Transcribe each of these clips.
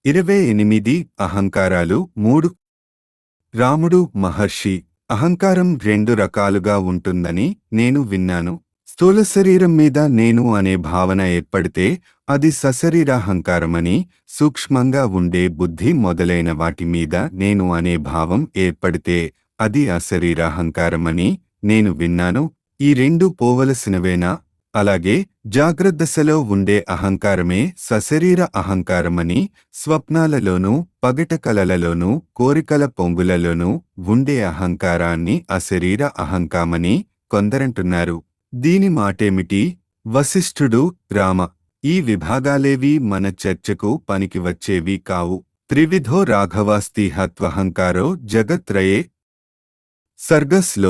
ఇరవై ఎనిమిది అహంకారాలు మూడు రాముడు మహర్షి అహంకారం రెండు రకాలుగా ఉంటుందని నేను విన్నాను స్థూల శరీరం మీద నేను అనే భావన ఏర్పడితే అది సశరీరాహంకారమని సూక్ష్మంగా ఉండే బుద్ధి మొదలైన వాటి మీద నేను అనే భావం ఏర్పడితే అది అశరీరాహంకారమని నేను విన్నాను ఈ రెండు పోవలసినవేనా అలాగే జాగ్రత్తదశలో ఉండే అహంకారమే సశరీర అహంకారమని స్వప్నాలలోనూ పగట కలలలోనూ కోరికల పొంగులలోనూ ఉండే అహంకారాన్ని అశరీర అహంకామని కొందరంటున్నారు దీని మాటేమిటి వశిష్ఠుడు రామ ఈ విభాగాలేవి మన చర్చకు పనికి వచ్చేవి కావు త్రివిధో రాఘవాస్తి హత్వహంకారో జగత్రయే సర్గస్లో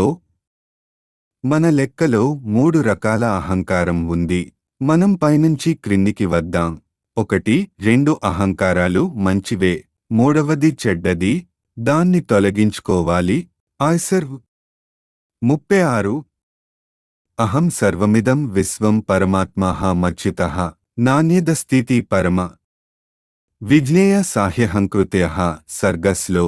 మన లెక్కలో మూడు రకాల అహంకారం ఉంది మనం పైనుంచి క్రిందికి వద్దాం ఒకటి రెండు అహంకారాలు మంచివే మూడవది చెడ్డది దాన్ని తొలగించుకోవాలి ఆయ్సర్ ముప్పై ఆరు అహం సర్వమిదం విశ్వం పరమాత్మః మచ్చిత నాణ్యదస్థితి పరమ విజ్ఞేయ సాహ్యహంకృత్య సర్గస్లో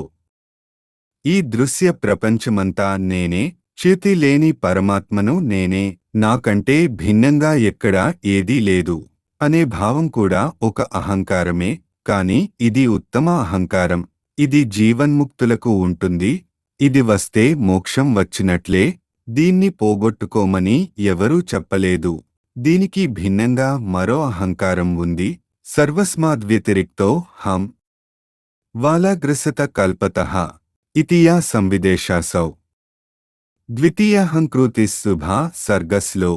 ఈ దృశ్య ప్రపంచమంతా నేనే చ్యుతి లేని పరమాత్మను నేనే నాకంటే భిన్నంగా ఎక్కడా ఏదీ లేదు అనే భావం కూడా ఒక అహంకారమే కాని ఇది ఉత్తమ అహంకారం ఇది జీవన్ముక్తులకు ఉంటుంది ఇది వస్తే మోక్షం వచ్చినట్లే దీన్ని పోగొట్టుకోమని ఎవరూ చెప్పలేదు దీనికి భిన్నంగా మరో అహంకారం ఉంది సర్వస్మాద్వ్యతిరిక్తో హం వాలాగ్రసత కల్పతః ఇతియా సంవిదేశాసౌ ద్వితీయాహంకృతి శుభా సర్గస్లో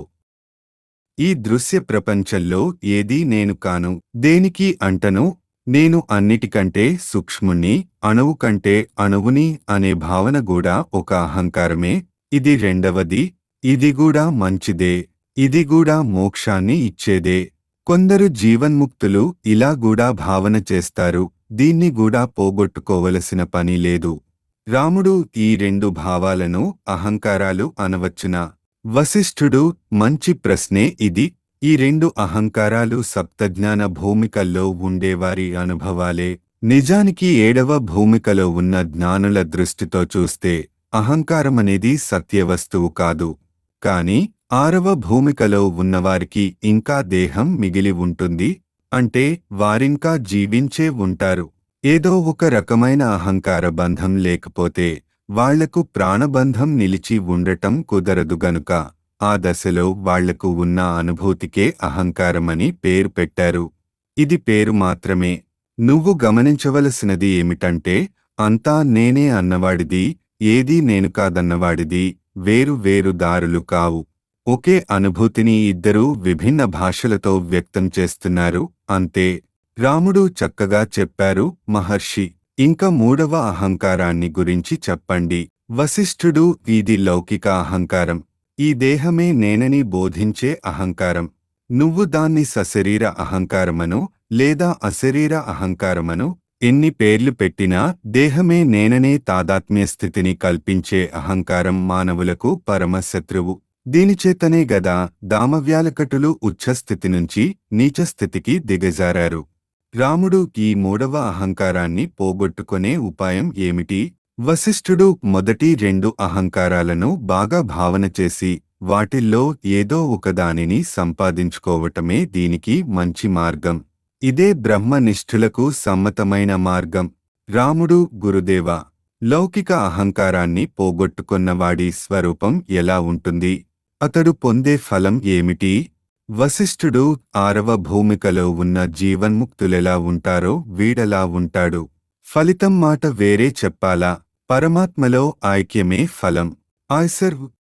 ఈ దృశ్య ప్రపంచంలో ఏదీ నేను కాను దేనికి అంటను నేను అన్నిటికంటే సూక్ష్ముణ్ణి అణువు కంటే అణువుని అనే భావన కూడా ఒక అహంకారమే ఇది రెండవది ఇది కూడా మంచిదే ఇది కూడా మోక్షాన్ని ఇచ్చేదే కొందరు జీవన్ముక్తులు ఇలా కూడా భావన చేస్తారు దీన్ని కూడా పోగొట్టుకోవలసిన పని లేదు రాముడు ఈ రెండు భావాలను అహంకారాలు అనవచ్చునా వశిష్ఠుడు మంచి ప్రశ్నే ఇది ఈ రెండు అహంకారాలు సప్తజ్ఞాన భూమికల్లో ఉండేవారి అనుభవాలే నిజానికి ఏడవ భూమికలో ఉన్న జ్ఞానుల దృష్టితో చూస్తే అహంకారమనేది సత్యవస్తువు కాదు కాని ఆరవ భూమికలో ఉన్నవారికి ఇంకా దేహం మిగిలి ఉంటుంది అంటే వారింకా జీవించే ఉంటారు ఏదో ఒక రకమైన అహంకార బంధం లేకపోతే వాళ్లకు ప్రాణబంధం నిలిచి ఉండటం కుదరదు గనుక ఆ దశలో వాళ్లకు ఉన్న అనుభూతికే అహంకారమని పేరు పెట్టారు ఇది పేరు మాత్రమే నువ్వు గమనించవలసినది ఏమిటంటే అంతా నేనే అన్నవాడిది ఏదీ నేను కాదన్నవాడిది వేరు వేరు దారులు కావు ఒకే అనుభూతిని ఇద్దరూ విభిన్న భాషలతో వ్యక్తం చేస్తున్నారు అంతే రాముడు చక్కగా చెప్పారు మహర్షి ఇంకా మూడవ అహంకారాన్ని గురించి చెప్పండి వశిష్ఠుడు ఇది లౌకిక అహంకారం ఈ దేహమే నేనని బోధించే అహంకారం నువ్వు దాన్ని సశరీర అహంకారమను లేదా అశరీర అహంకారమను ఎన్ని పేర్లు పెట్టినా దేహమే నేననే తాదాత్మ్య స్థితిని కల్పించే అహంకారం మానవులకు పరమశత్రువు దీనిచేతనే గదా దామవ్యాలకటులు ఉచ్ఛస్థితి నుంచి నీచస్థితికి దిగజారారు రాముడు ఈ మూడవ అహంకారాన్ని పోగొట్టుకునే ఉపాయం ఏమిటి వశిష్ఠుడు మొదటి రెండు అహంకారాలను బాగా భావన చేసి వాటిల్లో ఏదో ఒకదానిని సంపాదించుకోవటమే దీనికి మంచి మార్గం ఇదే బ్రహ్మనిష్ఠులకు సమ్మతమైన మార్గం రాముడు గురుదేవ లౌకిక అహంకారాన్ని పోగొట్టుకున్నవాడి స్వరూపం ఎలా ఉంటుంది అతడు పొందే ఫలం ఏమిటి వశిష్ఠుడు ఆరవ భూమికలో ఉన్న జీవన్ముక్తులెలా ఉంటారో వీడలా ఉంటాడు ఫలితం మాట వేరే చెప్పాలా పరమాత్మలో ఐక్యమే ఫలం ఆయ్సర్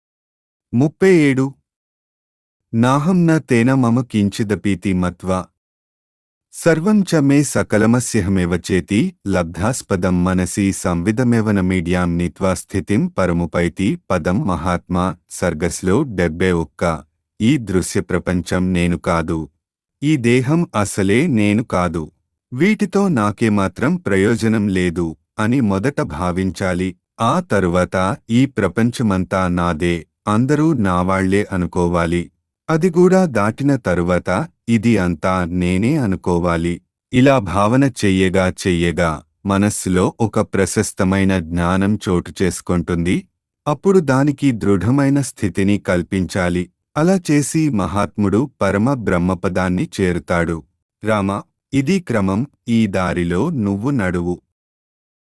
ముప్పై ఏడు నాహం న తేన మమ కించిదపీతి మత్వా సర్వం చ మే సకలమస్యహమేవ చేతి లబ్ధాస్పదం మనసి సంవిధమేవన మీడియాం నీత్వా స్థితిం పరముపైతి పదం మహాత్మా సర్గస్లో డెబ్బై ఒక్క ఈ దృశ్య ప్రపంచం నేను కాదు ఈ దేహం అసలే నేను కాదు వీటితో నాకేమాత్రం ప్రయోజనం లేదు అని మొదట భావించాలి ఆ తరువాత ఈ ప్రపంచమంతా నాదే అందరూ నావాళ్లే అనుకోవాలి అది కూడా దాటిన తరువాత ఇది అంతా నేనే అనుకోవాలి ఇలా భావన చెయ్యగా చెయ్యగా మనస్సులో ఒక ప్రశస్తమైన జ్ఞానం చోటు చేసుకుంటుంది అప్పుడు దానికి దృఢమైన స్థితిని కల్పించాలి అలా చేసి మహాత్ముడు పరమ బ్రహ్మపదాన్ని చేరుతాడు రామ ఇది క్రమం ఈ దారిలో నువ్వు నడువు